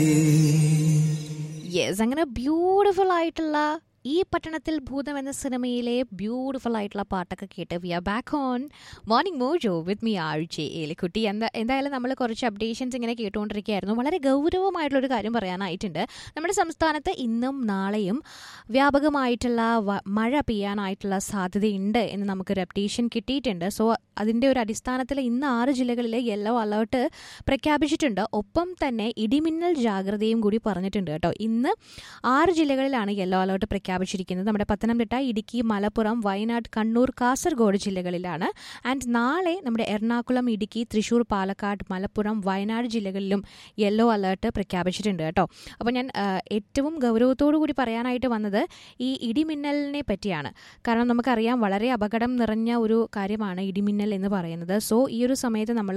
yes അങ്ങനെ beautiful ആയിട്ടുള്ള ഈ പട്ടണത്തിൽ ഭൂതം എന്ന സിനിമയിലെ ബ്യൂട്ടിഫുൾ ആയിട്ടുള്ള പാട്ടൊക്കെ കേട്ട് we are back on morning mojo with me R J Elikutty എന്താ എന്തായാലും നമ്മൾ കുറച്ച് അപ്ഡേഷൻസ് ഇങ്ങനെ കേട്ടുകൊണ്ടിരിക്കുകയായിരുന്നു വളരെ ഗൗരവമായിട്ടുള്ളൊരു കാര്യം പറയാനായിട്ടുണ്ട് നമ്മുടെ സംസ്ഥാനത്ത് ഇന്നും നാളെയും വ്യാപകമായിട്ടുള്ള വ- മഴ പെയ്യാനായിട്ടുള്ള സാധ്യതയുണ്ട് എന്ന് നമുക്കൊരു അപ്ഡേഷൻ കിട്ടിയിട്ടുണ്ട് സോ അതിൻ്റെ ഒരു അടിസ്ഥാനത്തിൽ ഇന്ന് ആറ് ജില്ലകളിൽ യെല്ലോ അലേർട്ട് പ്രഖ്യാപിച്ചിട്ടുണ്ട് ഒപ്പം തന്നെ ഇടിമിന്നൽ ജാഗ്രതയും കൂടി പറഞ്ഞിട്ടുണ്ട് കേട്ടോ ഇന്ന് ആറ് ജില്ലകളിലാണ് യെല്ലോ അലേർട്ട് പ്രഖ്യാപിച്ചിരിക്കുന്നത് നമ്മുടെ പത്തനംതിട്ട ഇടുക്കി മലപ്പുറം വയനാട് കണ്ണൂർ കാസർഗോഡ് ജില്ലകളിലാണ് ആൻഡ് നാളെ നമ്മുടെ എറണാകുളം ഇടുക്കി തൃശൂർ പാലക്കാട് മലപ്പുറം വയനാട് ജില്ലകളിലും യെല്ലോ അലേർട്ട് പ്രഖ്യാപിച്ചിട്ടുണ്ട് കേട്ടോ അപ്പോൾ ഞാൻ ആ, ഏറ്റവും ഗൗരവത്തോടു കൂടി പറയാനായിട്ട് വന്നത് ഈ ഇടിമിന്നലിനെ പറ്റിയാണ് കാരണം നമുക്കറിയാം വളരെ അപകടം നിറഞ്ഞ ഒരു കാര്യമാണ് ഇടിമിന്നൽ എന്ന് പറയുന്നത് സോ ഈ ഒരു സമയത്ത് നമ്മൾ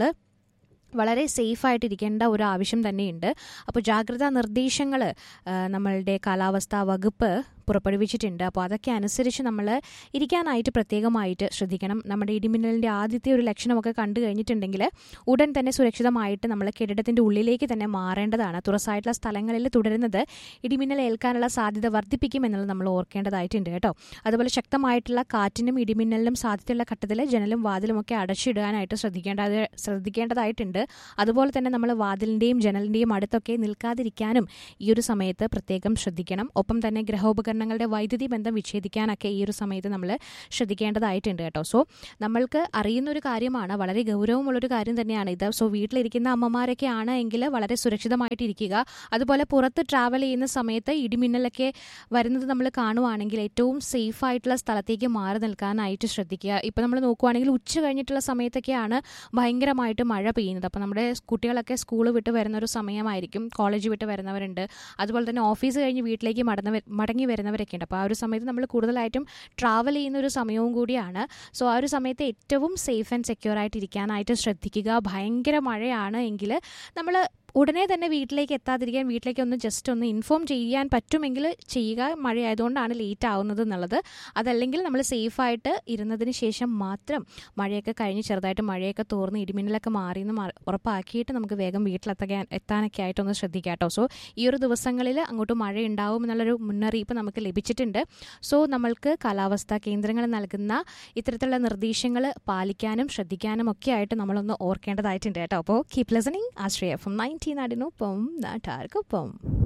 വളരെ സേഫായിട്ടിരിക്കേണ്ട ഒരു ആവശ്യം തന്നെയുണ്ട് അപ്പോൾ ജാഗ്രതാ നിർദ്ദേശങ്ങൾ നമ്മളുടെ കാലാവസ്ഥാ വകുപ്പ് പുറപ്പെടുവിച്ചിട്ടുണ്ട് അപ്പോൾ അതൊക്കെ അനുസരിച്ച് നമ്മൾ ഇരിക്കാനായിട്ട് പ്രത്യേകമായിട്ട് ശ്രദ്ധിക്കണം നമ്മുടെ ഇടിമിന്നലിൻ്റെ ആദ്യത്തെ ഒരു ലക്ഷണമൊക്കെ കണ്ടു കഴിഞ്ഞിട്ടുണ്ടെങ്കിൽ ഉടൻ തന്നെ സുരക്ഷിതമായിട്ട് നമ്മൾ കെട്ടിടത്തിൻ്റെ ഉള്ളിലേക്ക് തന്നെ മാറേണ്ടതാണ് തുറസായിട്ടുള്ള സ്ഥലങ്ങളിൽ തുടരുന്നത് ഇടിമിന്നൽ ഏൽക്കാനുള്ള സാധ്യത വർദ്ധിപ്പിക്കും എന്നുള്ളത് നമ്മൾ ഓർക്കേണ്ടതായിട്ടുണ്ട് കേട്ടോ അതുപോലെ ശക്തമായിട്ടുള്ള കാറ്റിനും ഇടിമിന്നലിനും സാധ്യതയുള്ള ഘട്ടത്തിൽ ജനലും വാതിലും ഒക്കെ അടച്ചിടാനായിട്ട് ശ്രദ്ധിക്കേണ്ടത് ശ്രദ്ധിക്കേണ്ടതായിട്ടുണ്ട് അതുപോലെ തന്നെ നമ്മൾ വാതിലിൻ്റെയും ജനലിൻ്റെയും അടുത്തൊക്കെ നിൽക്കാതിരിക്കാനും ഈ ഒരു സമയത്ത് പ്രത്യേകം ശ്രദ്ധിക്കണം ഒപ്പം തന്നെ ഗ്രഹോപകരണങ്ങളുടെ വൈദ്യുതി ബന്ധം വിച്ഛേദിക്കാനൊക്കെ ഈ ഒരു സമയത്ത് നമ്മൾ ശ്രദ്ധിക്കേണ്ടതായിട്ടുണ്ട് കേട്ടോ സോ നമ്മൾക്ക് അറിയുന്ന ഒരു കാര്യമാണ് വളരെ ഗൗരവമുള്ളൊരു കാര്യം തന്നെയാണ് ഇത് സോ വീട്ടിലിരിക്കുന്ന അമ്മമാരൊക്കെ ആണ് എങ്കിൽ വളരെ സുരക്ഷിതമായിട്ട് ഇരിക്കുക അതുപോലെ പുറത്ത് ട്രാവൽ ചെയ്യുന്ന സമയത്ത് ഇടിമിന്നലൊക്കെ വരുന്നത് നമ്മൾ കാണുവാണെങ്കിൽ ഏറ്റവും സേഫ് ആയിട്ടുള്ള സ്ഥലത്തേക്ക് മാറി നിൽക്കാനായിട്ട് ശ്രദ്ധിക്കുക ഇപ്പം നമ്മൾ നോക്കുവാണെങ്കിൽ ഉച്ച കഴിഞ്ഞിട്ടുള്ള സമയത്തൊക്കെയാണ് ഭയങ്കരമായിട്ട് മഴ പെയ്യുന്നത് അപ്പോൾ നമ്മുടെ കുട്ടികളൊക്കെ സ്കൂൾ വിട്ട് വരുന്ന ഒരു സമയമായിരിക്കും കോളേജ് വിട്ട് വരുന്നവരുണ്ട് അതുപോലെ തന്നെ ഓഫീസ് കഴിഞ്ഞ് വീട്ടിലേക്ക് മടന്നവർ മടങ്ങി വരുന്നവരൊക്കെ ഉണ്ട് അപ്പോൾ ആ ഒരു സമയത്ത് നമ്മൾ കൂടുതലായിട്ടും ട്രാവൽ ചെയ്യുന്ന ഒരു സമയവും കൂടിയാണ് സോ ആ ഒരു സമയത്ത് ഏറ്റവും സേഫ് ആൻഡ് സെക്യൂർ ആയിട്ട് ഇരിക്കാനായിട്ട് ശ്രദ്ധിക്കുക ഭയങ്കര മഴയാണ് എങ്കിൽ നമ്മൾ ഉടനെ തന്നെ വീട്ടിലേക്ക് എത്താതിരിക്കാൻ വീട്ടിലേക്ക് ഒന്ന് ജസ്റ്റ് ഒന്ന് ഇൻഫോം ചെയ്യാൻ പറ്റുമെങ്കിൽ ചെയ്യുക മഴയായതുകൊണ്ടാണ് ലേറ്റ് ആവുന്നത് എന്നുള്ളത് അതല്ലെങ്കിൽ നമ്മൾ സേഫായിട്ട് ഇരുന്നതിന് ശേഷം മാത്രം മഴയൊക്കെ കഴിഞ്ഞ് ചെറുതായിട്ട് മഴയൊക്കെ തോർന്ന് ഇടിമിന്നലൊക്കെ മാറിയെന്ന് മാ- ഉറപ്പാക്കിയിട്ട് നമുക്ക് വേഗം വീട്ടിലെത്താൻ എത്താനൊക്കെ ആയിട്ടൊന്ന് ശ്രദ്ധിക്കാം കേട്ടോ സോ ഈ ഒരു ദിവസങ്ങളിൽ അങ്ങോട്ട് മഴ ഉണ്ടാവും എന്നുള്ളൊരു മുന്നറിയിപ്പ് നമുക്ക് ലഭിച്ചിട്ടുണ്ട് സോ നമ്മൾക്ക് കാലാവസ്ഥാ കേന്ദ്രങ്ങൾ നൽകുന്ന ഇത്തരത്തിലുള്ള നിർദ്ദേശങ്ങൾ പാലിക്കാനും ശ്രദ്ധിക്കാനും ഒക്കെ ആയിട്ട് നമ്മളൊന്ന് ഓർക്കേണ്ടതായിട്ടുണ്ട് കേട്ടോ അപ്പോൾ keep listening Ashraya F M nineteen നാടിനൊപ്പം നാട്ടാർക്കൊപ്പം